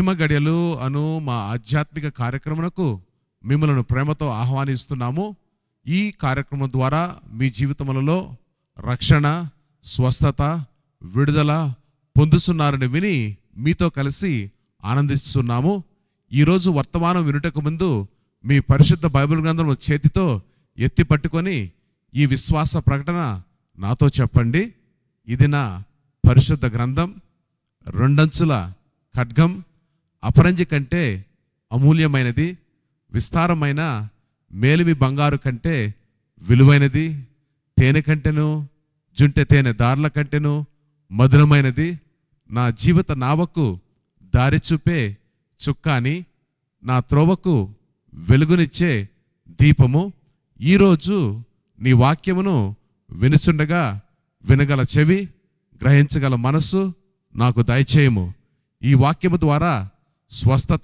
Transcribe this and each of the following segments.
మహిమ గడియలు అను మా ఆధ్యాత్మిక కార్యక్రమమునకు మిమ్మల్ని ప్రేమతో ఆహ్వానిస్తున్నాము ఈ కార్యక్రమం ద్వారా మీ జీవితములలో రక్షణ స్వస్థత విడుదల పొందుతున్నారని విని మీతో కలిసి ఆనందిస్తున్నాము ఈరోజు వర్తమానం వినుటకు ముందు మీ పరిశుద్ధ బైబిల్ గ్రంథం చేతితో ఎత్తి పట్టుకొని ఈ విశ్వాస ప్రకటన నాతో చెప్పండి ఇది నా పరిశుద్ధ గ్రంథం రెండంచుల ఖడ్గం అపరంజి కంటే అమూల్యమైనది విస్తారమైన మేలిమి బంగారు కంటే విలువైనది తేనె కంటెను జుంటె తేనె దారుల కంటెను మధురమైనది నా జీవిత నావకు దారి చూపే చుక్కాని నా త్రోవకు వెలుగునిచ్చే దీపము ఈరోజు నీ వాక్యమును వినుచుండగా వినగల చెవి గ్రహించగల మనస్సు నాకు దయచేయము ఈ వాక్యము ద్వారా స్వస్థత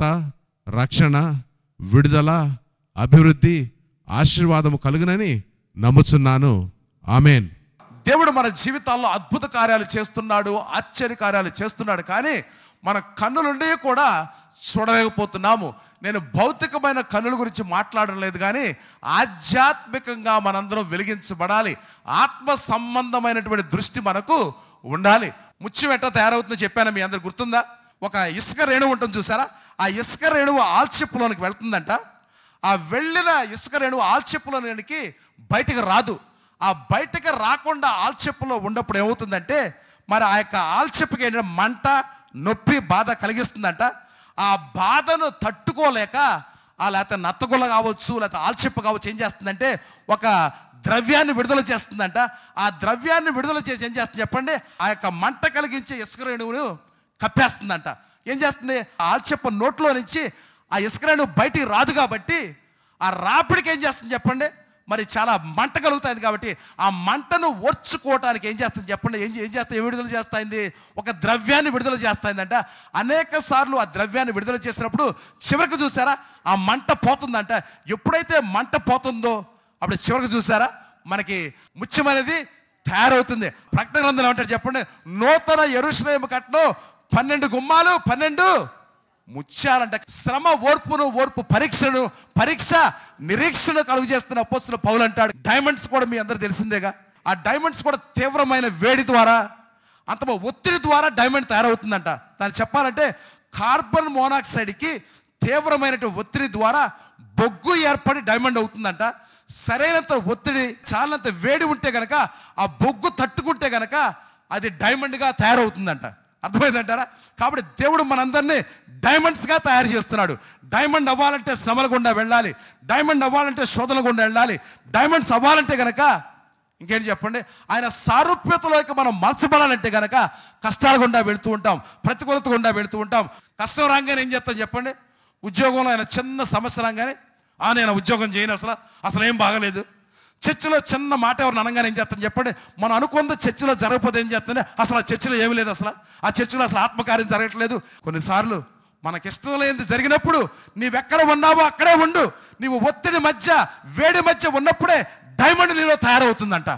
రక్షణ విడుదల అభివృద్ధి ఆశీర్వాదము కలుగునని నమ్ముచున్నాను ఆమెన్ దేవుడు మన జీవితాల్లో అద్భుత కార్యాలు చేస్తున్నాడు ఆశ్చర్య కార్యాలు చేస్తున్నాడు కానీ మన కన్నులుండి కూడా చూడలేకపోతున్నాము నేను భౌతికమైన కన్నుల గురించి మాట్లాడడం లేదు కానీ ఆధ్యాత్మికంగా మనందరం వెలిగించబడాలి ఆత్మ సంబంధమైనటువంటి దృష్టి మనకు ఉండాలి ముత్యం ఎట్లా తయారవుతుందో చెప్పాను మీ అందరు గుర్తుందా ఒక ఇసుక రేణువు ఉంటుంది చూసారా ఆ ఇసుక రేణువు ఆల్చిప్పులోనికి వెళ్తుందంట ఆ వెళ్ళిన ఇసుక రేణువు ఆల్చెప్పులోనికి బయటకు రాదు ఆ బయటకు రాకుండా ఆల్చెప్పులో ఉన్నప్పుడు ఏమవుతుందంటే మరి ఆ యొక్క ఆల్చెప్పుకి ఏంటంటే మంట నొప్పి బాధ కలిగిస్తుందంట ఆ బాధను తట్టుకోలేక ఆ లేకపోతే నత్తగుల్ల కావచ్చు లేకపోతే ఆల్చెప్పు కావచ్చు ఏం చేస్తుందంటే ఒక ద్రవ్యాన్ని విడుదల చేస్తుందంట ఆ ద్రవ్యాన్ని విడుదల చేసి ఏం చేస్తుంది చెప్పండి ఆ యొక్క మంట కలిగించే ఇసుక రేణువును కప్పేస్తుందంట ఏం చేస్తుంది ఆ ఆల్చెప్ప నోట్లో నుంచి ఆ ఇసుక రేణువు బయటికి రాదు కాబట్టి ఆ రాపిడికి ఏం చేస్తుంది చెప్పండి మరి చాలా మంట కలుగుతుంది కాబట్టి ఆ మంటను ఓర్చుకోవటానికి ఏం చేస్తుంది చెప్పండి ఏం ఏం చేస్తా ఏం విడుదల చేస్తాయింది ఒక ద్రవ్యాన్ని విడుదల చేస్తాయిందంట అనేక సార్లు ఆ ద్రవ్యాన్ని విడుదల చేసినప్పుడు చివరికి చూసారా ఆ మంట పోతుందంట ఎప్పుడైతే మంట పోతుందో అప్పుడు చివరికి చూసారా మనకి ముఖ్యమైనది తయారవుతుంది ప్రకటన గ్రంథంలో ఏమంటారు చెప్పండి నూతన ఎరుశ్రయం కట్టను పన్నెండు గుమ్మాలు పన్నెండు ముత్యాలంట శ్రమ ఓర్పును ఓర్పు పరీక్షను పరీక్ష నిరీక్షణ కలుగు చేస్తున్న అపోస్తున్న పౌలు అంటాడు డైమండ్స్ కూడా మీ అందరు తెలిసిందేగా ఆ డైమండ్స్ కూడా తీవ్రమైన వేడి ద్వారా అంత ఒత్తిడి ద్వారా డైమండ్ తయారవుతుందంట దాన్ని చెప్పాలంటే కార్బన్ మోనాక్సైడ్కి తీవ్రమైనటువంటి ఒత్తిడి ద్వారా బొగ్గు ఏర్పడి డైమండ్ అవుతుందంట సరైనంత ఒత్తిడి చాలంత వేడి ఉంటే గనక ఆ బొగ్గు తట్టుకుంటే గనక అది డైమండ్గా తయారవుతుందంట అర్థమైందంటారా కాబట్టి దేవుడు మనందరినీ డైమండ్స్గా తయారు చేస్తున్నాడు డైమండ్ అవ్వాలంటే శ్రమల గుండా వెళ్ళాలి డైమండ్ అవ్వాలంటే శోధన గుండా వెళ్ళాలి డైమండ్స్ అవ్వాలంటే గనక ఇంకేంటి చెప్పండి ఆయన సారూప్యతలోకి మనం మలచబడాలంటే గనక కష్టాల గుండా వెళుతూ ఉంటాం ప్రతికూలత గుండా వెళుతూ ఉంటాం కష్టం రాగానే ఏం చేస్తాం చెప్పండి ఉద్యోగంలో ఆయన చిన్న సమస్య రాగానే ఆ నేను ఉద్యోగం చేయను అసలు అసలు ఏం బాగలేదు చర్చిలో చిన్న మాట ఎవరిని అనగానే ఏం చేస్తాను చెప్పండి మనం అనుకున్న చర్చిలో జరగకపోతే ఏం చేస్తుంది అసలు ఆ చర్చిలో ఏమీ లేదు అసలు ఆ చర్చిలో అసలు ఆత్మకార్యం జరగట్లేదు కొన్నిసార్లు మనకిష్టం లేనిది జరిగినప్పుడు నీవెక్కడ ఉన్నావో అక్కడే ఉండు నీవు ఒత్తిడి మధ్య వేడి మధ్య ఉన్నప్పుడే డైమండ్ నీలో తయారవుతుందంట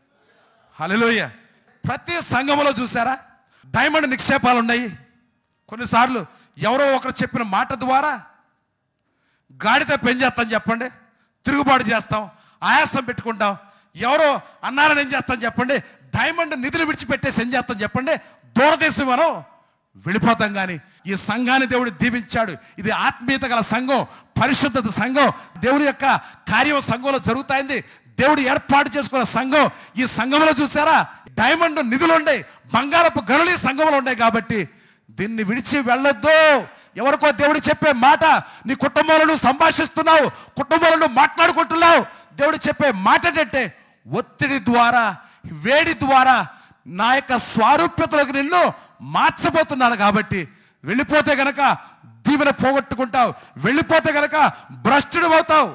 హలోయ ప్రతి సంఘములో చూసారా డైమండ్ నిక్షేపాలు ఉన్నాయి కొన్నిసార్లు ఎవరో ఒకరు చెప్పిన మాట ద్వారా గాడిత పెంచేస్తాం చెప్పండి తిరుగుబాటు చేస్తాం ఆయాసం పెట్టుకుంటాం ఎవరో అన్నారని ఏం చేస్తాం చెప్పండి డైమండ్ నిధులు విడిచిపెట్టేసి ఏం చేస్తాం చెప్పండి దూరదేశం మనం వెళ్ళిపోతాం కానీ ఈ సంఘాన్ని దేవుడు దీవించాడు ఇది ఆత్మీయత గల సంఘం పరిశుద్ధత సంఘం దేవుని యొక్క కార్యం సంఘంలో జరుగుతాయింది దేవుడు ఏర్పాటు చేసుకున్న సంఘం ఈ సంఘంలో చూసారా డైమండ్ నిధులు ఉన్నాయి బంగారపు గనులు ఈ సంఘంలో ఉన్నాయి కాబట్టి దీన్ని విడిచి వెళ్ళొద్దు ఎవరికో దేవుడు చెప్పే మాట నీ కుటుంబంలో నువ్వు సంభాషిస్తున్నావు కుటుంబంలో నువ్వు మాట్లాడుకుంటున్నావు దేవుడు చెప్పే మాట ఏంటంటే ఒత్తిడి ద్వారా వేడి ద్వారా నా యొక్క స్వారూప్యతలోకి నిన్ను మార్చబోతున్నాను కాబట్టి వెళ్ళిపోతే గనక దీవెన పోగొట్టుకుంటావు వెళ్ళిపోతే గనక భ్రష్టుడు అవుతావు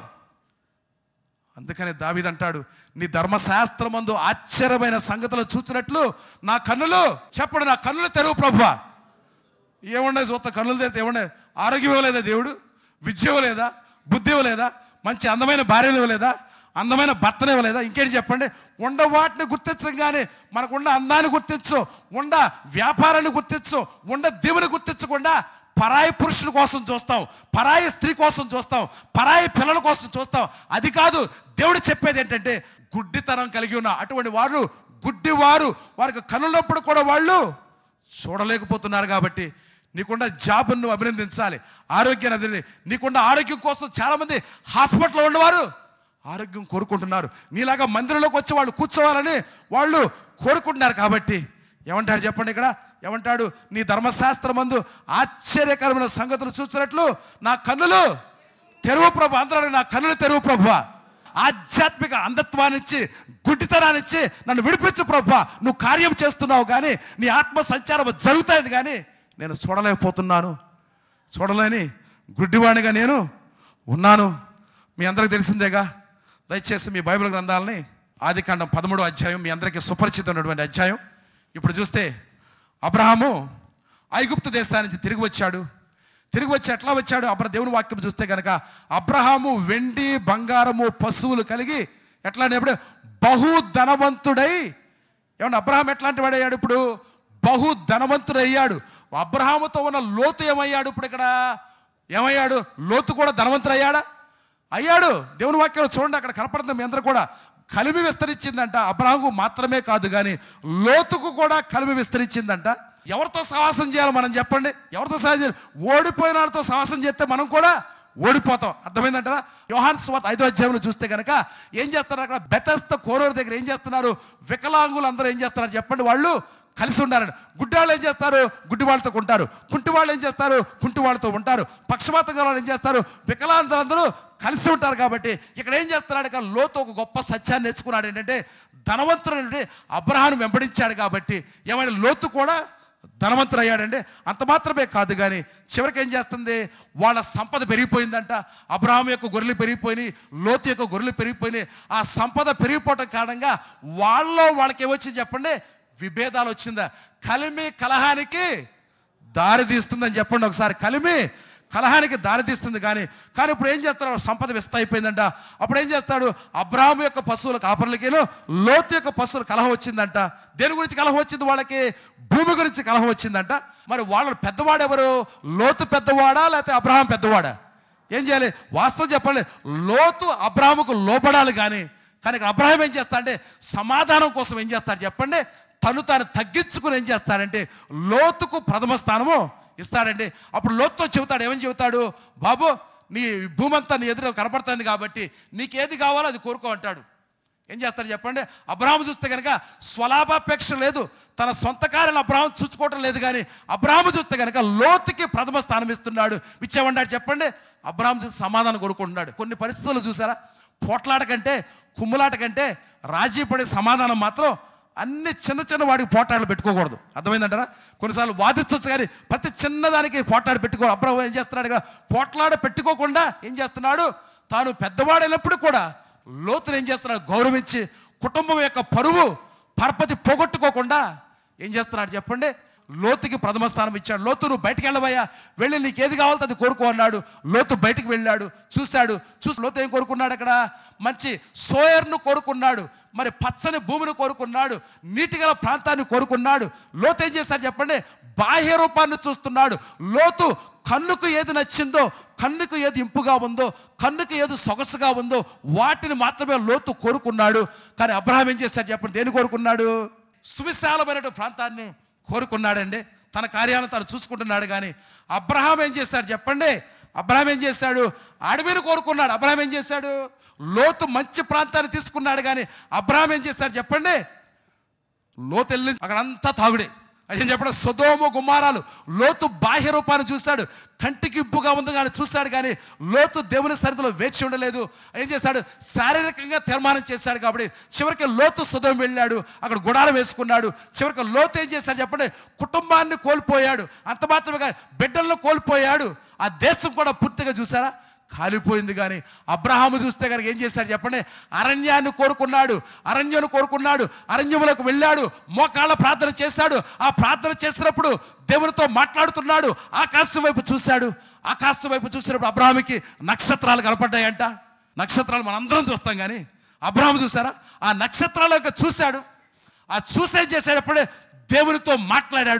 అందుకనే దావీదంటాడు నీ ధర్మశాస్త్రమందు ఆశ్చర్యమైన సంగతులు చూసినట్లు నా కన్నులు చెప్పడు నా కన్నులు తెరువు ప్రభువా ఏముండే చూస్తా కన్నులు తెరితే ఏముండే ఆరోగ్యం ఇవ్వలేదా దేవుడు విద్య ఇవ్వలేదా బుద్ధి ఇవ్వలేదా మంచి అందమైన భార్యలు ఇవ్వలేదా అందమైన భర్తను ఇవ్వలేదా ఇంకేంటి చెప్పండి ఉండ వాటిని గుర్తించగానే మనకున్న అందాన్ని గుర్తించు ఉండ వ్యాపారాన్ని గుర్తించు ఉండ దేవుని గుర్తించకుండా పరాయి పురుషుల కోసం చూస్తాం పరాయి స్త్రీ కోసం చూస్తాం పరాయి పిల్లల కోసం చూస్తాం అది కాదు దేవుడు చెప్పేది ఏంటంటే గుడ్డితనం కలిగి ఉన్న అటువంటి వారు గుడ్డివారు వారికి కనున్నప్పుడు కూడా వాళ్ళు చూడలేకపోతున్నారు కాబట్టి నీకున్న జాబ్ను నువ్వు అభినందించాలి ఆరోగ్యాన్ని అభినంది నీకున్న ఆరోగ్యం కోసం చాలామంది హాస్పిటల్లో ఉన్నవారు ఆరోగ్యం కోరుకుంటున్నారు నీలాగా మందిరంలోకి వచ్చి వాళ్ళు కూర్చోవాలని వాళ్ళు కోరుకుంటున్నారు కాబట్టి ఏమంటాడు చెప్పండి ఇక్కడ ఏమంటాడు నీ ధర్మశాస్త్రం మందు ఆశ్చర్యకరమైన సంగతులు చూసినట్లు నా కన్నులు తెరువు ప్రభు అందరూ నా కన్నులు తెరువు ప్రభు ఆధ్యాత్మిక అంధత్వాన్నిచ్చి గుడ్డితనాన్నిచ్చి నన్ను విడిపించు ప్రభు నువ్వు కార్యం చేస్తున్నావు కానీ నీ ఆత్మ సంచారం జరుగుతుంది కానీ నేను చూడలేకపోతున్నాను చూడలేని గుడ్డివాణిగా నేను ఉన్నాను మీ అందరికి తెలిసిందేగా దయచేసి మీ బైబిల్ గ్రంథాలని ఆదికాండం పదమూడో అధ్యాయం మీ అందరికీ సుపరిచితమైనటువంటి అధ్యాయం ఇప్పుడు చూస్తే అబ్రహాము ఐగుప్తు దేశానికి నుంచి తిరిగి వచ్చాడు తిరిగి వచ్చి ఎట్లా వచ్చాడు అప్పుడు దేవుని వాక్యం చూస్తే కనుక అబ్రహాము వెండి బంగారము పశువులు కలిగి ఎట్లా అనేప్పుడు బహు ధనవంతుడై ఏమన్నా అబ్రహాం ఎట్లాంటి వాడయ్యాడు ఇప్పుడు బహు ధనవంతుడయ్యాడు అబ్రహాముతో ఉన్న లోతు ఏమయ్యాడు ఇప్పుడు ఇక్కడ ఏమయ్యాడు లోతు కూడా ధనవంతుడయ్యాడా అయ్యాడు దేవుని వాక్యం చూడండి అక్కడ కనపడుతుంది మీ అందరూ కూడా కలిమి విస్తరించిందంట అబ్రహాంకు మాత్రమే కాదు కానీ లోతుకు కూడా కలిమి విస్తరించిందంట ఎవరితో సహవాసం చేయాలి మనం చెప్పండి ఎవరితో సహాయం చేయాలి ఓడిపోయిన వాళ్ళతో సహవాసం చేస్తే మనం కూడా ఓడిపోతాం అర్థమైందంటారా యోహాన్ స్వాత్ ఐదో అధ్యాయంలో చూస్తే కనుక ఏం చేస్తున్నారు అక్కడ బెతస్త కోరూరు దగ్గర ఏం చేస్తున్నారు వికలాంగులు అందరూ ఏం చేస్తున్నారు చెప్పండి వాళ్ళు కలిసి ఉండాలని గుడ్డి వాళ్ళు ఏం చేస్తారు గుడ్డి వాళ్ళతో ఉంటారు కుంటి వాళ్ళు ఏం చేస్తారు కుంటి వాళ్ళతో ఉంటారు పక్షపాతం గల వాళ్ళు ఏం చేస్తారు వికలాంగులందరూ కలిసి ఉంటారు కాబట్టి ఇక్కడ ఏం చేస్తున్నాడు ఇక్కడ లోతు ఒక గొప్ప సత్యాన్ని నేర్చుకున్నాడు ఏంటంటే ధనవంతుడు అబ్రహాను వెంబడించాడు కాబట్టి ఏమైనా లోతు కూడా ధనవంతుడు అయ్యాడండి అంత మాత్రమే కాదు కానీ చివరికి ఏం చేస్తుంది వాళ్ళ సంపద పెరిగిపోయిందంట అబ్రహాం యొక్క గొర్రెలు పెరిగిపోయినాయి లోతు యొక్క గొర్రెలు పెరిగిపోయినాయి ఆ సంపద పెరిగిపోవటం కారణంగా వాళ్ళలో వాళ్ళకి ఏమొచ్చింది చెప్పండి విభేదాలు వచ్చిందా కలిమి కలహానికి దారి తీస్తుందని చెప్పండి ఒకసారి కలిమి కలహానికి దారి తీస్తుంది కానీ కానీ ఇప్పుడు ఏం చేస్తాడు సంపద విస్త అయిపోయిందంట అప్పుడు ఏం చేస్తాడు అబ్రాహం యొక్క పశువుల కాపర్లకేను లోతు యొక్క పశువుల కలహం వచ్చిందంట దేని గురించి కలహం వచ్చింది వాళ్ళకి భూమి గురించి కలహం వచ్చిందంట మరి వాళ్ళ పెద్దవాడు ఎవరు లోతు పెద్దవాడా లేకపోతే అబ్రహాం పెద్దవాడా ఏం చేయాలి వాస్తవం చెప్పాలి లోతు అబ్రాహముకు లోపడాలి కానీ కానీ ఇక్కడ అబ్రహాం ఏం చేస్తా అంటే సమాధానం కోసం ఏం చేస్తాడు చెప్పండి తను తాను తగ్గించుకుని ఏం చేస్తాడంటే లోతుకు ప్రథమ స్థానము ఇస్తాడండి అప్పుడు లోతుతో చెబుతాడు ఏమని చెబుతాడు బాబు నీ భూమి అంతా నీ ఎదురు కనపడుతుంది కాబట్టి నీకేది కావాలో అది కోరుకో అంటాడు ఏం చేస్తాడు చెప్పండి అబ్రాహం చూస్తే కనుక స్వలాభాపేక్ష లేదు తన సొంత కార్యాలను అబ్రాహం చూసుకోవటం లేదు కానీ అబ్రాహం చూస్తే కనుక లోతుకి ప్రథమ స్థానం ఇస్తున్నాడు ఇచ్చేమన్నాడు చెప్పండి అబ్రాహం చూసి సమాధానం కోరుకుంటున్నాడు కొన్ని పరిస్థితులు చూసారా పోట్లాట కంటే కుమ్ములాట కంటే రాజీ పడే సమాధానం మాత్రం అన్ని చిన్న చిన్న వాడికి పోటాలు పెట్టుకోకూడదు అర్థమైందంటారా కొన్నిసార్లు వాదించవచ్చు కానీ ప్రతి చిన్నదానికి పోటాడు పెట్టుకో అబ్రహం ఏం చేస్తున్నాడు కదా పోట్లాడ పెట్టుకోకుండా ఏం చేస్తున్నాడు తాను పెద్దవాడైనప్పుడు కూడా లోతును ఏం చేస్తున్నాడు గౌరవించి కుటుంబం యొక్క పరువు పరపతి పోగొట్టుకోకుండా ఏం చేస్తున్నాడు చెప్పండి లోతుకి ప్రథమ స్థానం ఇచ్చాడు లోతు నువ్వు బయటికి వెళ్ళవయ్యా వెళ్ళి నీకు ఏది కావాలో అది కోరుకో అన్నాడు లోతు బయటికి వెళ్ళాడు చూశాడు చూసి లోతు ఏం కోరుకున్నాడు అక్కడ మంచి సోయర్ను కోరుకున్నాడు మరి పచ్చని భూమిని కోరుకున్నాడు నీటి గల ప్రాంతాన్ని కోరుకున్నాడు లోతు ఏం చేశాడు చెప్పండి బాహ్య రూపాన్ని చూస్తున్నాడు లోతు కన్నుకు ఏది నచ్చిందో కన్నుకు ఏది ఇంపుగా ఉందో కన్నుకు ఏది సొగసుగా ఉందో వాటిని మాత్రమే లోతు కోరుకున్నాడు కానీ అబ్రహాం ఏం చేశాడు చెప్పండి దేని కోరుకున్నాడు సువిశాలమైన ప్రాంతాన్ని కోరుకున్నాడండి తన కార్యాలను తను చూసుకుంటున్నాడు కానీ అబ్రహాం ఏం చేశాడు చెప్పండి అబ్రహాం ఏం చేశాడు అడవిని కోరుకున్నాడు అబ్రహాం ఏం చేశాడు లోతు మంచి ప్రాంతాన్ని తీసుకున్నాడు కానీ అబ్రహాం ఏం చేశాడు చెప్పండి లోతు వెళ్ళి అక్కడంతా తాగుడే అదేం చెప్పడం సుధోము గుమ్మారాలు లోతు బాహ్య రూపాన్ని చూశాడు కంటికి ఇప్పుగా ఉంది కానీ చూశాడు కానీ లోతు దేవుని సన్నిధిలో వేచి ఉండలేదు ఏం చేశాడు శారీరకంగా తీర్మానం చేశాడు కాబట్టి చివరికి లోతు సుధం వెళ్ళాడు అక్కడ గుడారం వేసుకున్నాడు చివరికి లోతు ఏం చేశాడు చెప్పండి కుటుంబాన్ని కోల్పోయాడు అంత మాత్రమే కాదు బిడ్డలను కోల్పోయాడు ఆ దేశం కూడా పూర్తిగా చూసారా కాలిపోయింది కానీ అబ్రహాము చూస్తే కనుక ఏం చేశాడు చెప్పండి అరణ్యాన్ని కోరుకున్నాడు అరణ్యాన్ని కోరుకున్నాడు అరణ్యములకు వెళ్ళాడు మోకాళ్ళ ప్రార్థన చేశాడు ఆ ప్రార్థన చేసినప్పుడు దేవునితో మాట్లాడుతున్నాడు ఆకాశం వైపు చూశాడు ఆకాశం వైపు చూసినప్పుడు అబ్రహాముకి నక్షత్రాలు కనపడ్డాయంట నక్షత్రాలు మనందరం చూస్తాం కానీ అబ్రహాము చూసారా ఆ నక్షత్రాల యొక్క చూశాడు ఆ చూసే చేసేటప్పుడే దేవునితో మాట్లాడాడు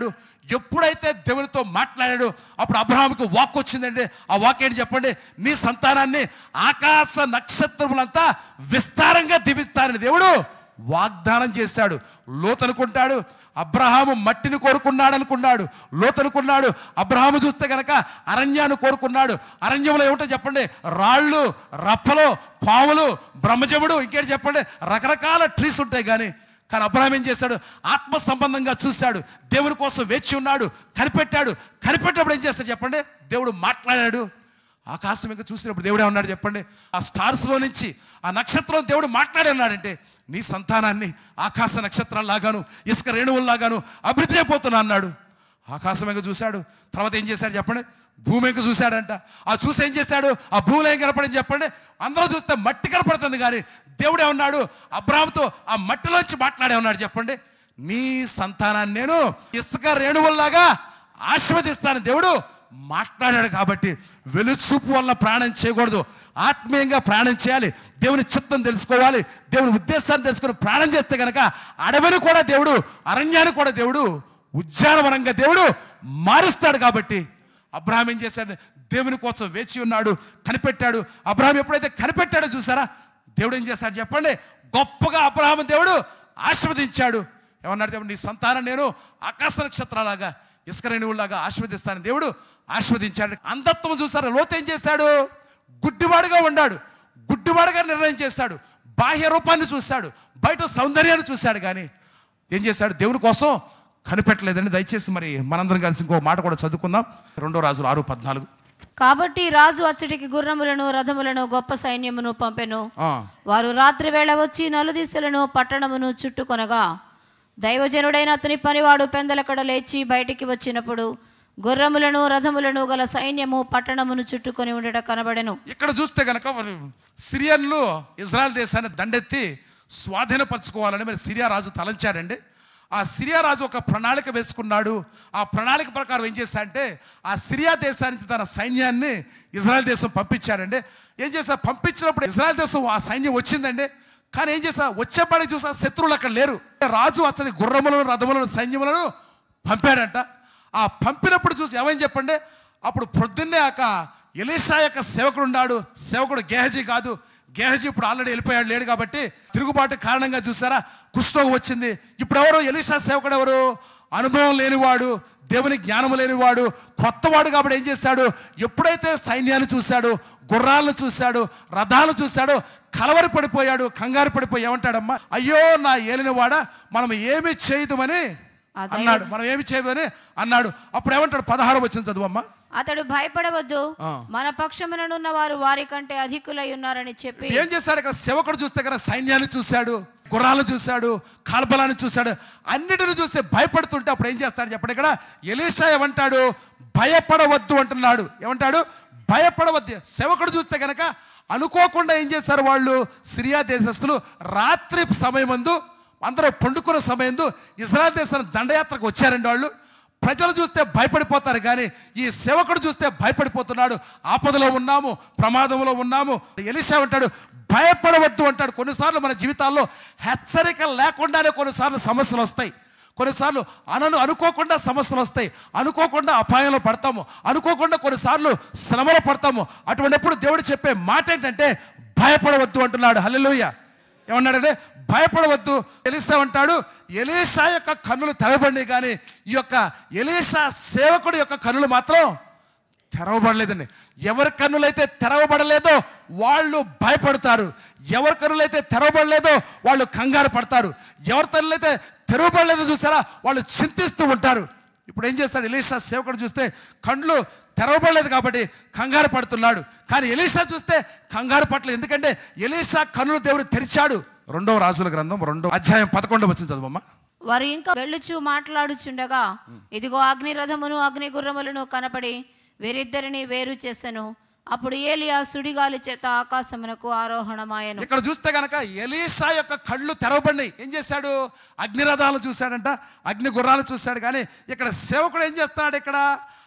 ఎప్పుడైతే దేవునితో మాట్లాడాడు అప్పుడు అబ్రహాముకి వాక్ వచ్చిందండి ఆ వాక్ ఏంటి చెప్పండి నీ సంతానాన్ని ఆకాశ నక్షత్రములంతా విస్తారంగా దివిస్తారని దేవుడు వాగ్దానం చేశాడు లోతు అనుకుంటాడు అబ్రహాము మట్టిని కోరుకున్నాడు అనుకున్నాడు లోతు అనుకున్నాడు అబ్రహాము చూస్తే గనక అరణ్యాన్ని కోరుకున్నాడు అరణ్యంలో ఏమిటో చెప్పండి రాళ్ళు రప్పలు పాములు బ్రహ్మజముడు ఇంకేంటి చెప్పండి రకరకాల ట్రీస్ ఉంటాయి కానీ కానీ అబ్రహాం ఏం చేశాడు ఆత్మ సంబంధంగా చూశాడు దేవుని కోసం వేచి ఉన్నాడు కనిపెట్టాడు కనిపెట్టినప్పుడు ఏం చేస్తాడు చెప్పండి దేవుడు మాట్లాడాడు ఆకాశం ఇంకా చూసినప్పుడు దేవుడే ఉన్నాడు చెప్పండి ఆ స్టార్స్లో నుంచి ఆ నక్షత్రం దేవుడు మాట్లాడి ఉన్నాడంటే నీ సంతానాన్ని ఆకాశ నక్షత్రాల్లాగాను ఇసుక రేణువుల్లాగాను అభివృద్ధి అయిపోతున్నా అన్నాడు ఆకాశం ఇంకా చూశాడు తర్వాత ఏం చేశాడు చెప్పండి భూమి ఇంకా చూశాడంట ఆ చూసి ఏం చేశాడు ఆ భూమిలో ఏం కనపడింది చెప్పండి అందరూ చూస్తే మట్టి కనపడుతుంది కానీ దేవుడే ఉన్నాడు అబ్రాహంతో ఆ మట్టిలోంచి మాట్లాడే ఉన్నాడు చెప్పండి నీ సంతానాన్ని నేను ఇసుక రేణువుల్లాగా ఆశీర్వదిస్తాను దేవుడు మాట్లాడాడు కాబట్టి వెలుచూపు వల్ల ప్రాణం చేయకూడదు ఆత్మీయంగా ప్రాణం చేయాలి దేవుని చిత్తం తెలుసుకోవాలి దేవుని ఉద్దేశాన్ని తెలుసుకొని ప్రాణం చేస్తే కనుక అడవిని కూడా దేవుడు అరణ్యాన్ని కూడా దేవుడు ఉద్యానవనంగా దేవుడు మారుస్తాడు కాబట్టి అబ్రహాం ఏం చేశాడు దేవుని కోసం వేచి ఉన్నాడు కనిపెట్టాడు అబ్రహాం ఎప్పుడైతే కనిపెట్టాడో చూసారా దేవుడు ఏం చేశాడు చెప్పండి గొప్పగా అబ్రహాం దేవుడు ఆశీర్వదించాడు ఏమన్నాడు దేవుడు నీ సంతానం నేను ఆకాశ నక్షత్రాలాగా ఇసుక రేణువులాగా ఆశీర్వదిస్తాను దేవుడు ఆశీర్వదించాడు అంధత్వం చూసారా లోతు ఏం చేశాడు గుడ్డివాడుగా ఉన్నాడు గుడ్డివాడుగా నిర్ణయం చేశాడు బాహ్య రూపాన్ని చూశాడు బయట సౌందర్యాన్ని చూశాడు కానీ ఏం చేశాడు దేవుని కోసం కనిపెట్టలేదండి దయచేసి మరి మనందరం కలిసి ఇంకో మాట కూడా చదువుకుందాం రెండో రాజులు ఆరు పద్నాలుగు కాబట్టి రాజు అచ్చటికి గుర్రములను రథములను గొప్ప సైన్యమును పంపెను ఆ, వారు రాత్రి వేళ వచ్చి నలుదిశలను పట్టణమును చుట్టుకొనగా దైవజనుడైన అతని పనివాడు పెందలకడ లేచి బయటికి వచ్చినప్పుడు గుర్రములను రథములను గల సైన్యము పట్టణమును చుట్టుకొని ఉండట కనబడెను ఇక్కడ చూస్తే కనుక మరి సిరియన్లు ఇజ్రాయెల్ దేశాన్ని దండెత్తి స్వాధీనపరచుకోవాలని మరి సిరియా రాజు తలంచాడండి ఆ సిరియా రాజు ఒక ప్రణాళిక వేసుకున్నాడు ఆ ప్రణాళిక ప్రకారం ఏం చేశాడంటే ఆ సిరియా దేశానికి తన సైన్యాన్ని ఇజ్రాయెల్ దేశం పంపించాడండి ఏం చేశారు పంపించినప్పుడు ఇజ్రాయెల్ దేశం ఆ సైన్యం వచ్చిందండి కానీ ఏం చేశా వచ్చేపాడికి చూసా శత్రువులు అక్కడ లేరు రాజు అతని గుర్రములను రథములను సైన్యములను పంపాడంట ఆ పంపినప్పుడు చూసి ఏమని చెప్పండి అప్పుడు పొద్దున్నే ఆక ఎలీషా యొక్క సేవకుడు ఉన్నాడు సేవకుడు గేహజీ కాదు గేహజీ ఇప్పుడు ఆల్రెడీ వెళ్ళిపోయాడు లేడు కాబట్టి తిరుగుబాటు కారణంగా చూసారా కుష్ఠరోగం వచ్చింది ఇప్పుడు ఎవరు ఎలీషా సేవకుడు ఎవరు అనుభవం లేనివాడు దేవుని జ్ఞానం లేనివాడు కొత్తవాడు కాబట్టి ఏం చేశాడు ఎప్పుడైతే సైన్యాన్ని చూశాడు గుర్రాలను చూశాడు రథాలను చూశాడు కలవరి పడిపోయాడు కంగారు పడిపోయి ఏమంటాడమ్మా అయ్యో నా ఏలినవాడ మనం ఏమి చేయదుమని ఆ దైవ- అన్నాడు మనం ఏమి చేయదని అన్నాడు అప్పుడు ఏమంటాడు పదహారు వచ్చిన చదువమ్మా అతడు భయపడవద్దు ఆ. మన పక్షముననున్న వారు వారి కంటే అధికులై ఉన్నారని చెప్పి ఏం చేశాడు ఇక్కడ సేవకుడు చూస్తే కదా సైన్యాన్ని చూశాడు గుర్రాలను చూశాడు కాల్బలాన్ని చూశాడు అన్నిటిని చూసి భయపడుతుంటే అప్పుడు ఏం చేస్తాడు చెప్పండి ఇక్కడ ఎలీషా ఏమంటాడు భయపడవద్దు అంటున్నాడు ఏమంటాడు భయపడవద్దు సేవకుడు చూస్తే కనుక అనుకోకుండా ఏం చేశారు వాళ్ళు సిరియా దేశస్తులు రాత్రి సమయమందు అందరూ పండుకున్న సమయంలో ఇజ్రాయల్ దేశాన్ని దండయాత్రకు వచ్చారండి వాళ్ళు ప్రజలు చూస్తే భయపడిపోతారు కానీ ఈ సేవకుడు చూస్తే భయపడిపోతున్నాడు ఆపదలో ఉన్నాము ప్రమాదంలో ఉన్నాము ఎలిషా అంటాడు భయపడవద్దు అంటాడు కొన్నిసార్లు మన జీవితాల్లో హెచ్చరిక లేకుండానే కొన్నిసార్లు సమస్యలు వస్తాయి కొన్నిసార్లు అనను అనుకోకుండా సమస్యలు వస్తాయి అనుకోకుండా అపాయంలో పడతాము అనుకోకుండా కొన్నిసార్లు శ్రమలో పడతాము అటువంటిప్పుడు దేవుడు చెప్పే మాట ఏంటంటే భయపడవద్దు అంటున్నాడు హల్లెలూయా ఏమన్నాడంటే భయపడవద్దు ఎలీసా అంటాడు ఎలీషా యొక్క కన్నులు తెరవబడి కానీ ఈ యొక్క ఎలీషా సేవకుడి యొక్క కన్నులు మాత్రం తెరవబడలేదండి ఎవరి కన్నులైతే తెరవబడలేదో వాళ్ళు భయపడతారు ఎవరి కన్నులైతే తెరవబడలేదో వాళ్ళు కంగారు పడతారు ఎవరి కన్నులైతే తెరవబడలేదో చూసారా వాళ్ళు చింతిస్తూ ఉంటారు ఇప్పుడు ఏం చేస్తాడు ఎలీషా సేవకుడు చూస్తే కండ్లు తెరవబడలేదు కాబట్టి కంగారు పడుతున్నాడు కానీ ఎలీషా చూస్తే కంగారు పట్టలేదు ఎందుకంటే ఎలీషా కన్నులు దేవుడు తెరిచాడు రెండవ రాజుల గ్రంథం రెండో అధ్యాయం పదకొండవ వచ్చింది చదువమ్మా వారు ఇంకా వెళ్ళుచు మాట్లాడుచుండగా ఇదిగో అగ్ని రథమును అగ్ని గుర్రములను కనపడి వీరిద్దరిని వేరు చేసెను అప్పుడు ఏలియా సుడిగాలి చేత ఆకాశమునకు ఆరోహణమాయను ఇక్కడ చూస్తే గనక ఎలీషా యొక్క కళ్ళు తెరవబడినాయి ఏం చేశాడు అగ్నిరథాలు చూశాడంట అగ్ని గుర్రాలు చూశాడు కానీ ఇక్కడ సేవకుడు ఏం చేస్తున్నాడు ఇక్కడ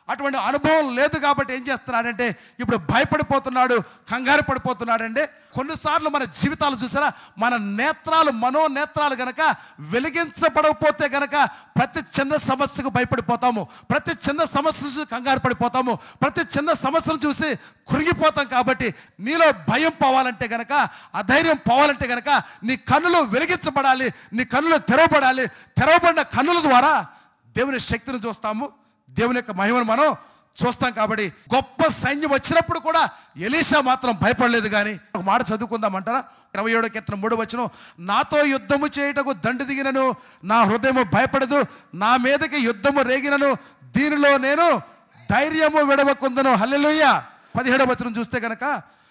అటువంటి అనుభవం లేదు కాబట్టి ఏం చేస్తున్నాడంటే ఇప్పుడు భయపడిపోతున్నాడు కంగారు పడిపోతున్నాడండి కొన్నిసార్లు మన జీవితాలు చూసారా మన నేత్రాలు మనో నేత్రాలు గనక వెలిగించబడకపోతే గనక ప్రతి చిన్న సమస్యకు భయపడిపోతాము ప్రతి చిన్న సమస్య చూసి కంగారు పడిపోతాము ప్రతి చిన్న సమస్యను చూసి కురిగిపోతాం కాబట్టి నీలో భయం పోవాలంటే గనక అధైర్యం పోవాలంటే గనక నీ కన్నులు వెలిగించబడాలి నీ కన్నులు తెరవబడాలి తెరవబడిన కన్నుల ద్వారా దేవుని శక్తిని చూస్తాము దేవుని యొక్క మహిమను మనం చూస్తాం కాబట్టి గొప్ప సైన్యం వచ్చినప్పుడు కూడా ఎలీషా మాత్రం భయపడలేదు కానీ ఒక మాట చదువుకుందామంటారా ఇరవై ఏడో కీర్తన మూడు వచ్చిన నాతో యుద్ధము చేయుటకు దండు దిగినను నా హృదయము భయపడదు నా మీదకి యుద్ధము రేగినను దీనిలో నేను ధైర్యము విడవకుందను హల్లెలూయా పదిహేడవ వచనం చూస్తే కనుక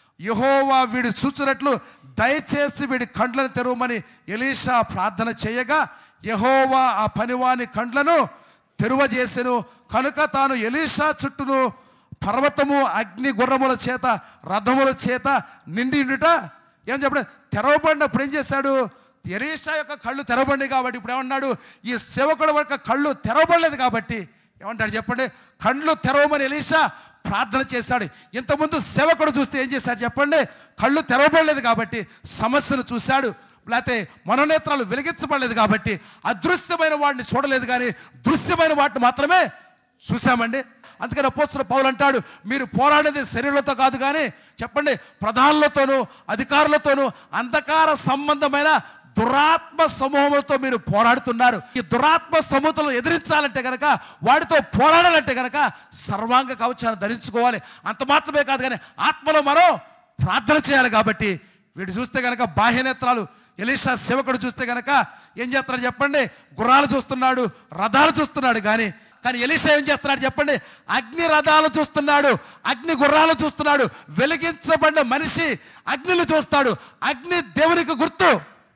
యహోవా వీడు చూచినట్లు దయచేసి వీడి కండ్లను తెరవమని ఎలీషా ప్రార్థన చేయగా యహోవా ఆ పనివాని కండ్లను తెరువజేసెను కనుక తాను ఎలీషా చుట్టూను పర్వతము అగ్ని గుర్రముల చేత రథముల చేత నిండి ఉండుట ఏం చెప్పడం తెరవబడినప్పుడు ఏం చేశాడు ఎలీషా యొక్క కళ్ళు తెరవబడి కాబట్టి ఇప్పుడు ఏమన్నాడు ఈ సేవకుడు యొక్క కళ్ళు తెరవబడలేదు కాబట్టి ఏమంటాడు చెప్పండి కళ్ళు తెరవమని ఎలీషా ప్రార్థన చేశాడు ఇంతకుముందు సేవకుడు చూస్తే ఏం చేశాడు చెప్పండి కళ్ళు తెరవబడలేదు కాబట్టి సమస్యను చూశాడు లేకపోతే మనోనేత్రాలు వెలిగించబడలేదు కాబట్టి అదృశ్యమైన వాడిని చూడలేదు కానీ దృశ్యమైన వాటిని మాత్రమే చూసామండి అందుకని అపోస్తున్న పౌలు అంటాడు మీరు పోరాడేది శరీరంతో కాదు కానీ చెప్పండి ప్రధానులతోనూ అధికారులతోనూ అంధకార సంబంధమైన దురాత్మ సమూహంతో మీరు పోరాడుతున్నారు ఈ దురాత్మ సమూహలను ఎదిరించాలంటే గనక వాడితో పోరాడాలంటే గనక సర్వాంగ కవచాన్ని ధరించుకోవాలి అంత మాత్రమే కాదు కానీ ఆత్మలో మనం ప్రార్థన చేయాలి కాబట్టి వీడు చూస్తే గనక బాహ్యనేత్రాలు ఎలీషా సేవకుడు చూస్తే గనక ఏం చేస్తున్నాడు చెప్పండి గుర్రాలు చూస్తున్నాడు రథాలు చూస్తున్నాడు కానీ కానీ ఎలీషా ఏం చేస్తున్నాడు చెప్పండి అగ్ని రథాలు చూస్తున్నాడు అగ్ని గుర్రాలు చూస్తున్నాడు వెలిగించబడిన మనిషి అగ్నిలు చూస్తాడు అగ్ని దేవునికి గుర్తు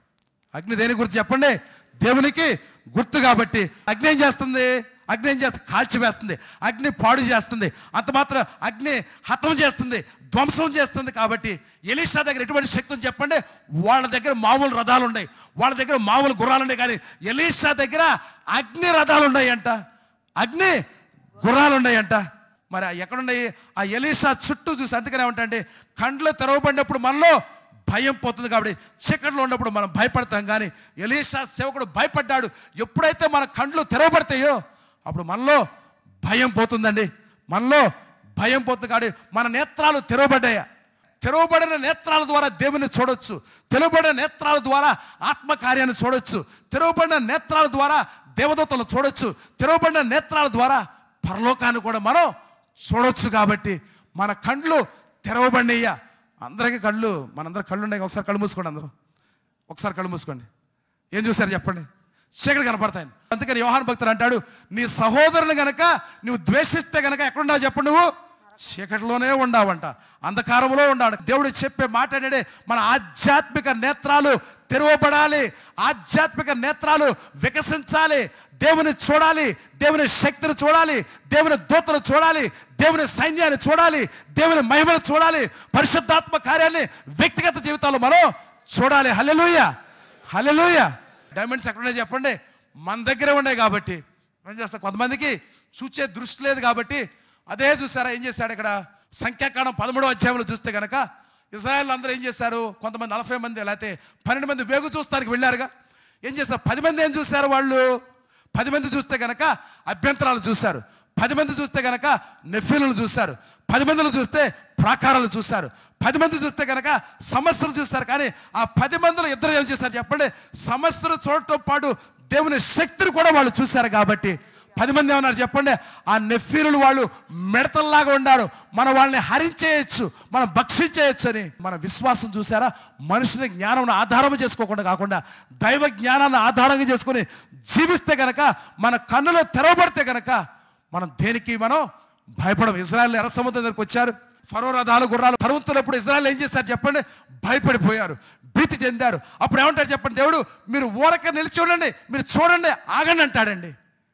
అగ్ని దేని గురించి చెప్పండి దేవునికి గుర్తు కాబట్టి అగ్ని ఏం చేస్తుంది అగ్ని ఏం చేస్తుంది కాల్చివేస్తుంది అగ్ని పాడు చేస్తుంది అంత మాత్రం అగ్ని హతం చేస్తుంది ధ్వంసం చేస్తుంది కాబట్టి ఎలీషా దగ్గర ఎటువంటి శక్తి ఉంది చెప్పండి వాళ్ళ దగ్గర మామూలు రథాలు ఉన్నాయి వాళ్ళ దగ్గర మామూలు గుర్రాలు ఉన్నాయి కానీ ఎలీషా దగ్గర అగ్ని రథాలు ఉన్నాయి అంట అగ్ని గుర్రాలు ఉన్నాయంట మరి ఆ ఎక్కడున్నాయి ఆ ఎలీషా చుట్టూ చూసి అందుకనే ఏమంటే కండ్లు తెరవబడినప్పుడు మనలో భయం పోతుంది కాబట్టి చీకట్లో ఉన్నప్పుడు మనం భయపడతాం కానీ ఎలీషా సేవకుడు భయపడ్డాడు ఎప్పుడైతే మన కండ్లు తెరవబడతాయో అప్పుడు మనలో భయం పోతుందండి మనలో భయం పోతుంది కాబట్టి మన నేత్రాలు తెరవబడ్డాయా తెరవబడిన నేత్రాల ద్వారా దేవుని చూడొచ్చు తెరవబడిన నేత్రాల ద్వారా ఆత్మకార్యాన్ని చూడొచ్చు తెరవబడిన నేత్రాల ద్వారా దేవదూతలు చూడొచ్చు తెరవబడిన నేత్రాల ద్వారా పరలోకాన్ని కూడా మనం చూడొచ్చు కాబట్టి మన కండ్లు తెరవబడినయ్యా అందరికీ కళ్ళు మనందరి కళ్ళు ఉన్నాయి ఒకసారి కళ్ళు మూసుకోండి అందరూ ఒకసారి కళ్ళు మూసుకోండి ఏం చూశారు చెప్పండి చీకటి కనపడతాయి అందుకని యోహాన్ భక్తుడు అంటాడు నీ సహోదరుని గనక నువ్వు ద్వేషిస్తే గనక ఎక్కడున్నావు చెప్పు నువ్వు చీకటిలోనే ఉండావంట అంధకారంలో ఉండాడు దేవుడు చెప్పే మాట అనేది మన ఆధ్యాత్మిక నేత్రాలు తెరవబడాలి ఆధ్యాత్మిక నేత్రాలు వికసించాలి దేవుని చూడాలి దేవుని శక్తిని చూడాలి దేవుని దూతను చూడాలి దేవుని సైన్యాన్ని చూడాలి దేవుని మహిమను చూడాలి పరిశుద్ధాత్మ కార్యాన్ని వ్యక్తిగత జీవితాల్లో మనం చూడాలి హల్లెలూయ హల్లెలూయ డైమండ్స్ ఎక్కడున్నాయి చెప్పండి మన దగ్గరే ఉన్నాయి కాబట్టి ఏం చేస్తా కొంతమందికి చూచే దృష్టి లేదు కాబట్టి అదే చూసారా ఏం చేశాడు ఇక్కడ సంఖ్యాకాండం పదమూడో అధ్యాయంలో చూస్తే కనుక ఇజ్రాయల్ అందరూ ఏం చేశారు కొంతమంది నలభై మంది లేకపోతే పన్నెండు మంది వేగు చూస్తానికి వెళ్ళారుగా ఏం చేస్తారు పది మంది ఏం చూశారు వాళ్ళు పది మంది చూస్తే కనుక అభ్యంతరాలు చూశారు పది మంది చూస్తే కనుక నెఫీలను చూశారు పది మందిని చూస్తే ప్రాకారాలు చూశారు పది మంది చూస్తే కనుక సమస్యలు చూస్తారు కానీ ఆ పది మందిలో ఇద్దరు ఏం చేశారు చెప్పండి సమస్యలు చూడటం పాటు దేవుని శక్తిని కూడా వాళ్ళు చూశారు కాబట్టి పది మంది ఏమన్నారు చెప్పండి ఆ నెఫీలు వాళ్ళు మిడతల్లాగా ఉన్నారు మనం వాళ్ళని హరించేయచ్చు మనం భక్షించేయచ్చు అని మన విశ్వాసం చూసారా మనుషుని జ్ఞానం ఆధారం చేసుకోకుండా కాకుండా దైవ జ్ఞానాన్ని ఆధారంగా చేసుకొని జీవిస్తే గనక మన కన్నులో తెరవబడితే గనక మనం దేనికి మనం భయపడం ఇజ్రాయల్ ఎర్ర సముద్రం దగ్గరికి వచ్చారు ఫరో రథాలు గుర్రాలు పరుగుతున్నప్పుడు ఇజ్రాయల్ ఏం చేశారు చెప్పండి భయపడిపోయారు భీతి చెందారు అప్పుడు ఏమంటారు చెప్పండి దేవుడు మీరు ఊరక నిలిచి ఉండండి మీరు చూడండి ఆగండి అంటాడండి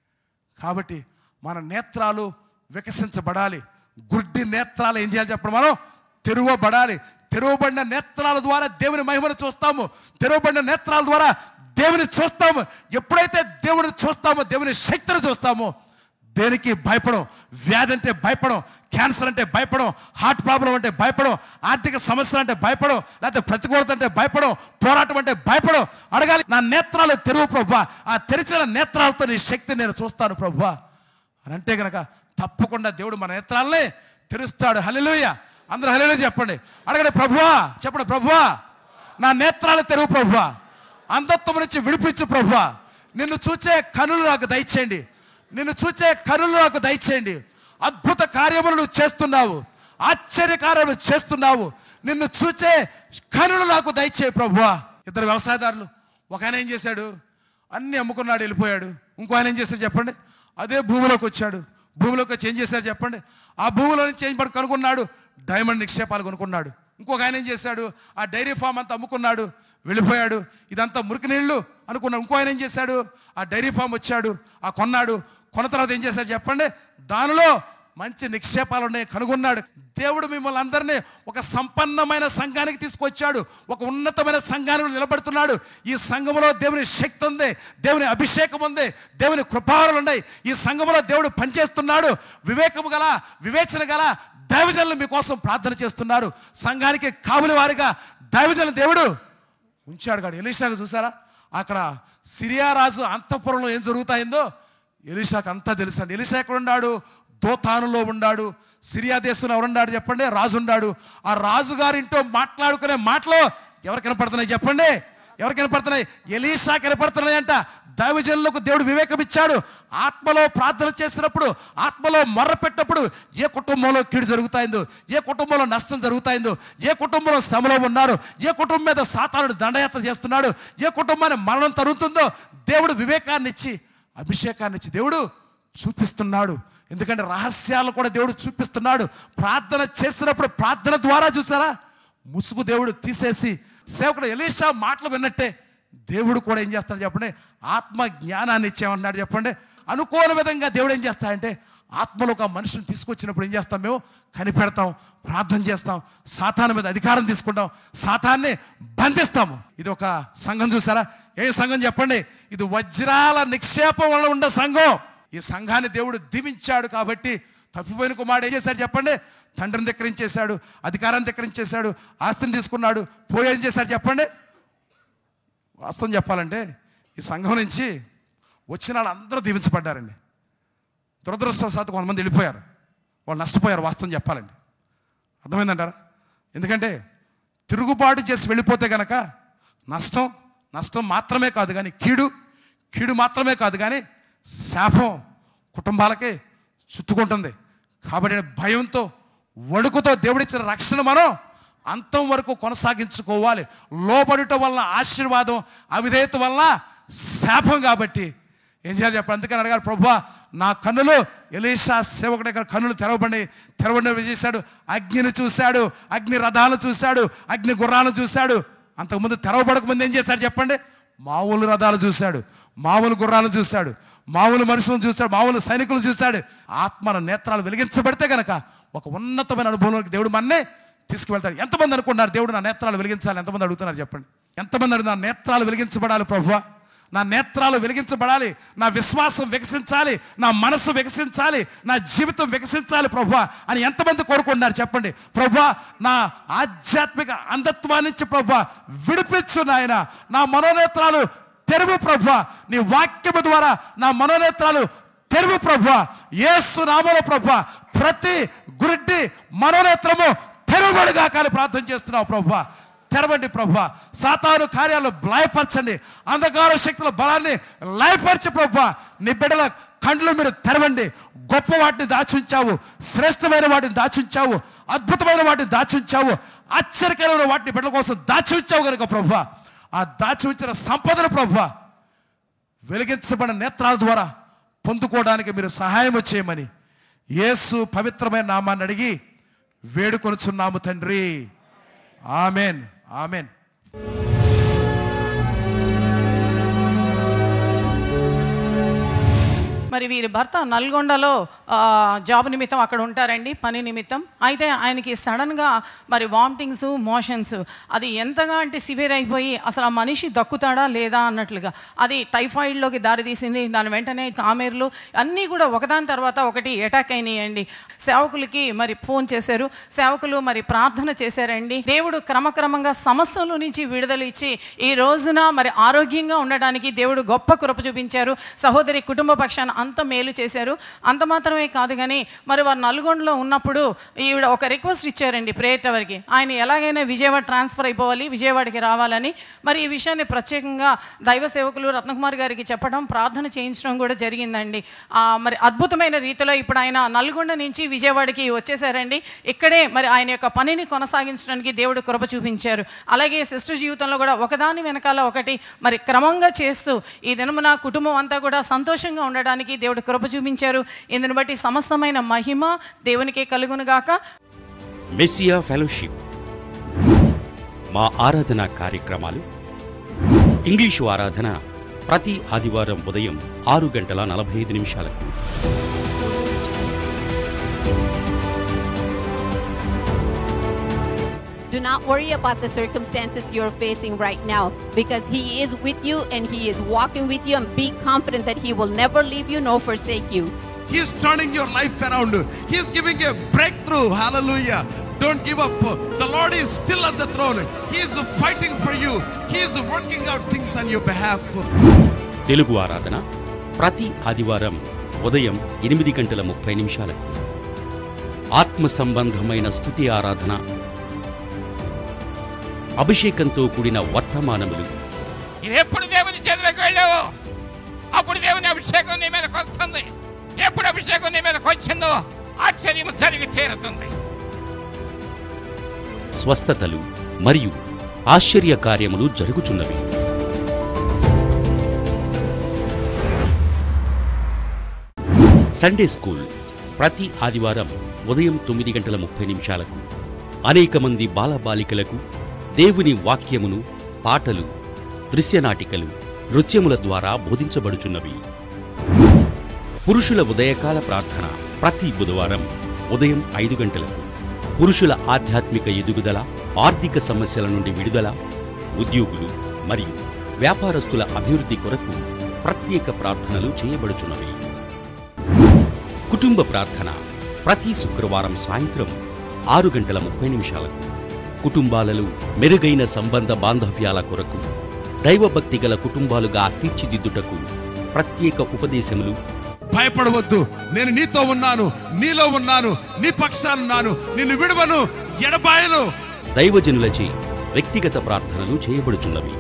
కాబట్టి మన నేత్రాలు వికసించబడాలి గుడ్డి నేత్రాలు ఏం చేయాలి చెప్పండి మనం తెరవబడాలి తెరవబడిన నేత్రాల ద్వారా దేవుని మహిమను చూస్తాము తెరవబడిన నేత్రాల ద్వారా దేవుని చూస్తాము ఎప్పుడైతే దేవుని చూస్తామో దేవుని శక్తిని చూస్తామో దేనికి భయపడం వ్యాధి అంటే భయపడం క్యాన్సర్ అంటే భయపడం హార్ట్ ప్రాబ్లం అంటే భయపడం ఆర్థిక సమస్యలు అంటే భయపడం లేకపోతే ప్రతికూలత అంటే భయపడం పోరాటం అంటే భయపడం అడగాలి నా నేత్రాలు తెరువు ప్రభు ఆ తెరిచిన నేత్రాలతో నీ శక్తి నేను చూస్తాను ప్రభు అని అంటే గనక తప్పకుండా దేవుడు మన నేత్రాలనే తెరుస్తాడు హల్లెలూయ అందరూ హల్లెలూయ చెప్పండి అడగండి ప్రభువా చెప్పండి ప్రభువా నా నేత్రాలు తెరువు ప్రభువా అంధత్వం నుంచి విడిపించు ప్రభువా నిన్ను చూచే కనులు నాకు దయచేయండి నిన్ను చూచే కనులు నాకు దయచేయండి అద్భుత కార్యములు నువ్వు చేస్తున్నావు ఆశ్చర్య కార్యములు చేస్తున్నావు నిన్ను చూచే కనులు నాకు దయచేయి ప్రభువా ఇద్దరు వ్యవసాయదారులు ఒక ఆయన ఏం చేశాడు అన్ని అమ్ముకున్నాడు వెళ్ళిపోయాడు ఇంకో ఆయన ఏం చేశాడు చెప్పండి అదే భూమిలోకి వచ్చాడు భూమిలోకి వచ్చి ఏం చేశాడు చెప్పండి ఆ భూమిలో నుంచి ఏం పడు కనుక్కున్నాడు డైమండ్ నిక్షేపాలు కొనుక్కున్నాడు ఇంకొక ఆయన ఏం చేశాడు ఆ డైరీ ఫామ్ అంతా అమ్ముకున్నాడు వెళ్ళిపోయాడు ఇదంతా మురికి నీళ్ళు అనుకున్నాడు ఇంకో ఆయన ఏం చేశాడు ఆ డైరీ ఫామ్ వచ్చాడు ఆ కొన్నాడు కొన్న తర్వాత ఏం చేశాడు చెప్పండి దానిలో మంచి నిక్షేపాలు ఉన్నాయి కనుగొన్నాడు దేవుడు మిమ్మల్ని అందరినీ ఒక సంపన్నమైన సంఘానికి తీసుకొచ్చాడు ఒక ఉన్నతమైన సంఘానికి నిలబడుతున్నాడు ఈ సంఘములో దేవుని శక్తి ఉంది దేవుని అభిషేకం ఉంది దేవుని కృపాలు ఉన్నాయి ఈ సంఘములో దేవుడు పనిచేస్తున్నాడు వివేకము గల వివేచన గల దైవజనులు మీకోసం ప్రార్థన చేస్తున్నారు సంఘానికి కావులి వారిగా దైవజనులు దేవుడు ఉంచాడు కాడు ఎలీషాకు చూసారా అక్కడ సిరియా రాజు అంతఃపురంలో ఏం జరుగుతాయిందో ఎలీషాకు అంతా తెలుసు అండి ఎలీషా ఎక్కడ ఉన్నాడు దోతానులో ఉన్నాడు సిరియా దేశంలో ఎవరున్నాడు చెప్పండి రాజు ఉన్నాడు ఆ రాజుగారింటో మాట్లాడుకునే మాటలు ఎవరికి కనపడుతున్నాయి చెప్పండి ఎవరికి కనపడుతున్నాయి ఎలీషా కనపడుతున్నాయి అంట దైవజనులకు దేవుడు వివేకం ఇచ్చాడు ఆత్మలో ప్రార్థన చేసినప్పుడు ఆత్మలో మొర్ర పెట్టినప్పుడు ఏ కుటుంబంలో కీడు జరుగుతాయిందో ఏ కుటుంబంలో నష్టం జరుగుతాయిందో ఏ కుటుంబంలో శ్రమలో ఉన్నారు ఏ కుటుంబం మీద సాతానుడు దండయాత్ర చేస్తున్నాడు ఏ కుటుంబాన్ని మరణం తరుగుతుందో దేవుడు వివేకాన్ని ఇచ్చి అభిషేకాన్ని ఇచ్చి దేవుడు చూపిస్తున్నాడు ఎందుకంటే రహస్యాలు కూడా దేవుడు చూపిస్తున్నాడు ప్రార్థన చేసినప్పుడు ప్రార్థన ద్వారా చూసారా ముసుగు దేవుడు తీసేసి సేవకుడు ఎలీషా మాటలు విన్నట్టే దేవుడు కూడా ఏం చేస్తాడు చెప్పండి ఆత్మ జ్ఞానాన్ని ఇచ్చామన్నాడు చెప్పండి అనుకోని విధంగా దేవుడు ఏం చేస్తాడంటే ఆత్మలో ఒక మనిషిని తీసుకొచ్చినప్పుడు ఏం చేస్తాం మేము కనిపెడతాం ప్రార్థన చేస్తాం సాతాను మీద అధికారం తీసుకుంటాం సాతాన్ని బంధిస్తాము ఇది ఒక సంఘం చూసారా ఏ సంఘం చెప్పండి ఇది వజ్రాల నిక్షేపం వల్ల ఉండే సంఘం ఈ సంఘాన్ని దేవుడు దీవించాడు కాబట్టి తప్పిపోయిన కుమారుడు ఏం చేశాడు చెప్పండి తండ్రిని ధిక్కరించేశాడు అధికారాన్ని ధిక్కరించేశాడు ఆస్తిని తీసుకున్నాడు పోయి ఏం చేశాడు చెప్పండి వాస్తవం చెప్పాలంటే ఈ సంఘం నుంచి వచ్చిన వాళ్ళందరూ దీవించబడ్డారండి దురదృష్టవశాత్తు కొంతమంది వెళ్ళిపోయారు వాళ్ళు నష్టపోయారు వాస్తవం చెప్పాలండి అర్థమైందంటారా ఎందుకంటే తిరుగుబాటు చేసి వెళ్ళిపోతే గనక నష్టం నష్టం మాత్రమే కాదు కానీ కీడు కీడు మాత్రమే కాదు కానీ శాపం కుటుంబాలకి చుట్టుకుంటుంది కాబట్టి భయంతో వణుకుతో దేవుడిచ్చిన రక్షణ మనం అంతం వరకు కొనసాగించుకోవాలి లోబడుట వలన ఆశీర్వాదం అవిధేయత వలన శాపం కాబట్టి ఏం చేయాలి చెప్పండి అందుకని అడగాలి ప్రభు నా కన్నులు ఎలీషా సేవకుడి దగ్గర కన్నులు తెరవబడి తెరవబడి చేశాడు అగ్నిని చూశాడు అగ్ని రథాలను చూశాడు అగ్ని గుర్రాలను చూశాడు అంతకుముందు తెరవబడక ముందు ఏం చేశాడు చెప్పండి మామూలు రథాలు చూశాడు మామూలు గుర్రాలను చూశాడు మామూలు మనుషులను చూశాడు మామూలు సైనికులు చూశాడు ఆత్మన నేత్రాలు వెలిగించబడితే గనక ఒక ఉన్నతమైన అనుభవంలోకి దేవుడు మన్నే తీసుకువెళ్తాడు ఎంతమంది అనుకున్నారు దేవుడు నా నేత్రాలు వెలిగించాలి ఎంతమంది అడుగుతున్నారు చెప్పండి ఎంతమంది అడుగు నా నేత్రాలు వెలిగించబడాలి ప్రభువా నా నేత్రాలు వెలిగించబడాలి నా విశ్వాసం వికసించాలి నా మనసు వికసించాలి నా జీవితం వికసించాలి ప్రభా అని ఎంతమంది కోరుకుంటున్నారు చెప్పండి ప్రభా నా ఆధ్యాత్మిక అంధత్వాన్ని నుంచి ప్రభా విడిపించు నాయన నా మనోనేత్రాలు తెరువు ప్రభా నీ వాక్యము ద్వారా నా మనోనేత్రాలు తెరువు ప్రభా యేసు నామలో ప్రభా ప్రతి గురిడ్డి మనోనేత్రము తెరువబడిగా కానీ ప్రార్థన చేస్తున్నావు ప్రభా తెరవండి ప్రభు సాతాను కార్యాలు లయపరచండి అంధకార శక్తుల బలాన్ని లయపరచి ప్రభు నీ బిడ్డల కండ్లు మీరు తెరవండి గొప్ప వాటిని దాచుంచావు శ్రేష్టమైన వాటిని దాచుంచావు అద్భుతమైన వాటిని దాచుంచావు ఆశ్చర్యకరమైన వాటిని బిడ్డల కోసం దాచి ఉంచావు కనుక ప్రభు ఆ దాచి ఉంచిన సంపదను ప్రభు వెలిగించబడిన నేత్రాల ద్వారా పొందుకోవడానికి మీరు సహాయం చేయమని యేసు పవిత్రమైన నామాన్ని అడిగి వేడుకొనుచున్నాము తండ్రి ఆమెన్ ఆమెన్ మరి వీరి భర్త నల్గొండలో ఆ, జాబ్ నిమిత్తం అక్కడ ఉంటారండి పని నిమిత్తం అయితే ఆయనకి సడన్గా మరి వామిటింగ్స్ మోషన్స్ అది ఎంతగా అంటే సివియర్ అయిపోయి అసలు ఆ మనిషి దక్కుతాడా లేదా అన్నట్లుగా అది టైఫాయిడ్లోకి దారితీసింది దాని వెంటనే కామేర్లు అన్నీ కూడా ఒకదాని తర్వాత ఒకటి అటాక్ అయినాయండి సేవకులకి మరి ఫోన్ చేశారు సేవకులు మరి ప్రార్థన చేశారండి దేవుడు క్రమక్రమంగా సమస్యల నుంచి విడుదల ఇచ్చి ఈ రోజున మరి ఆరోగ్యంగా ఉండడానికి దేవుడు గొప్ప కృప చూపించారు సహోదరి కుటుంబ పక్షాన అంత మేలు చేశారు అంత మాత్రమే కాదు కానీ మరి వారు నల్గొండలో ఉన్నప్పుడు ఈవిడ ఒక రిక్వెస్ట్ ఇచ్చారండి ప్రేయర్ టవర్కి ఆయన ఎలాగైనా విజయవాడ ట్రాన్స్ఫర్ అయిపోవాలి విజయవాడకి రావాలని మరి ఈ విషయాన్ని ప్రత్యేకంగా దైవ సేవకులు రత్నకుమార్ గారికి చెప్పడం ప్రార్థన చేయించడం కూడా జరిగిందండి ఆ, మరి అద్భుతమైన రీతిలో ఇప్పుడు ఆయన నల్గొండ నుంచి విజయవాడకి వచ్చేసారండి ఇక్కడే మరి ఆయన యొక్క పనిని కొనసాగించడానికి దేవుడు కృప చూపించారు అలాగే సిస్టర్ జీవితంలో కూడా ఒకదాని వెనకాల ఒకటి మరి క్రమంగా చేస్తూ ఈ దినమున కుటుంబం అంతా కూడా సంతోషంగా ఉండడానికి దేవుడు కృప చూపించారు ఇందుని బట్టి సమస్తమైన మహిమ దేవునికే కలుగునుగాక మెస్సియా ఫెలోషిప్ మా ఆరాధన కార్యక్రమాలు ఇంగ్లీషు ఆరాధన ప్రతి ఆదివారం ఉదయం ఆరు గంటల నలభై ఐదు నిమిషాలకు Do not worry about the circumstances you're facing right now because He is with you and He is walking with you, and be confident that He will never leave you nor forsake you. He is turning your life around. He is giving a breakthrough. Hallelujah. Don't give up. The Lord is still at the throne. He is fighting for you. He is working out things on your behalf. Telugu ఆరాధన ప్రతి ఆదివారం ఉదయం ఎనిమిది గంటల ముప్పై నిమిషాలకు ఆత్మ సంబంధమైన స్థుతి ఆరాధన అభిషేకంతో కూడిన వర్తమానములు ఇది ఎప్పుడు దేవుని చేతిలోకి వెళ్ళావు అప్పుడు దేవుని అభిషేకం నీ మీదకి వస్తుంది ఎప్పుడు అభిషేకం నీ మీదకి వచ్చిందో ఆశ్చర్యం జరిగి తీరుతుంది స్వస్థతలు మరియు ఆశ్చర్య కార్యములు జరుగుచున్నవి సండే స్కూల్ ప్రతి ఆదివారం ఉదయం తొమ్మిది గంటల ముప్పై నిమిషాలకు అనేక మంది బాలబాలికలకు దేవుని వాక్యమును పాటలు దృశ్యనాటికలు నృత్యముల ద్వారా బోధించబడుచున్నవి పురుషుల ఉదయకాల ప్రార్థన ప్రతి బుధవారం ఉదయం ఐదు గంటలకు పురుషుల ఆధ్యాత్మిక ఎదుగుదల ఆర్థిక సమస్యల నుండి విడుదల ఉద్యోగులు మరియు వ్యాపారస్తుల అభివృద్ధి కొరకు ప్రత్యేక ప్రార్థనలు చేయబడుచున్నవి కుటుంబ ప్రార్థన ప్రతి శుక్రవారం సాయంత్రం ఆరు గంటల ముప్పై నిమిషాలకు కుటుంబాలలో మెరుగైన సంబంధ బాంధవ్యాల కొరకు దైవభక్తి గల కుటుంబాలుగా తీర్చిదిద్దుటకు ప్రత్యేక ఉపదేశములు భయపడవద్దు నేను నీతో ఉన్నాను నీలో ఉన్నాను నీ పక్షానున్నాను నిన్ను విడవను ఎడబాయను దైవజనులచే వ్యక్తిగత ప్రార్థనలు చేయబడుచున్నవి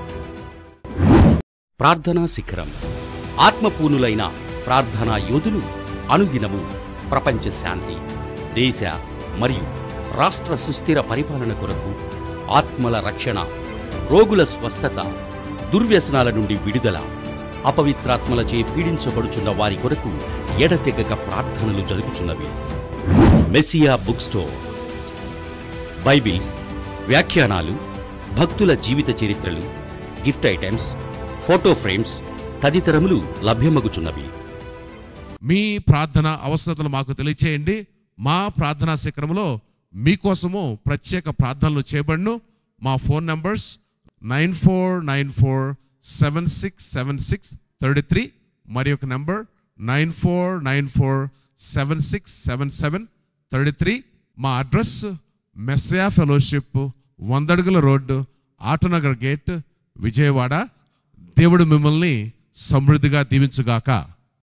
ప్రార్థనా శిఖరం ఆత్మపూర్ణులైన ప్రార్థనా యోధులు అనుదినము ప్రపంచ శాంతి దేశ మరియు రాష్ట్ర సుస్థిర పరిపాలన కొరకు ఆత్మల రక్షణ రోగుల స్వస్థత దుర్వ్యసనాల నుండి విడుదల అపవిత్రాత్మలచే పీడించబడుచున్న వారి కొరకు ఎడతెగక ప్రార్థనలు జరుగుచున్నవి మెస్సియా బుక్ స్టోర్ బైబిల్స్ వ్యాఖ్యానాలు భక్తుల జీవిత చరిత్రలు గిఫ్ట్ ఐటమ్స్ ఫోటో ఫ్రేమ్స్ తదితరములు లభ్యమగుచున్నవి మీ ప్రార్థన అవసరతలు మాకు తెలియచేయండి మా ప్రార్థనా శిఖరంలో మీకోసము ప్రత్యేక ప్రార్థనలు చేయబడును మా phone numbers nine four nine four seven six seven six thirty three మరి ఒక number nine four nine four seven six seven seven thirty three మా అడ్రస్ మెస్సయా ఫెలోషిప్ వందడుగుల రోడ్డు ఆటోనగర్ గేట్ విజయవాడ దేవుడు మిమ్మల్ని సమృద్ధిగా దీవించుగాక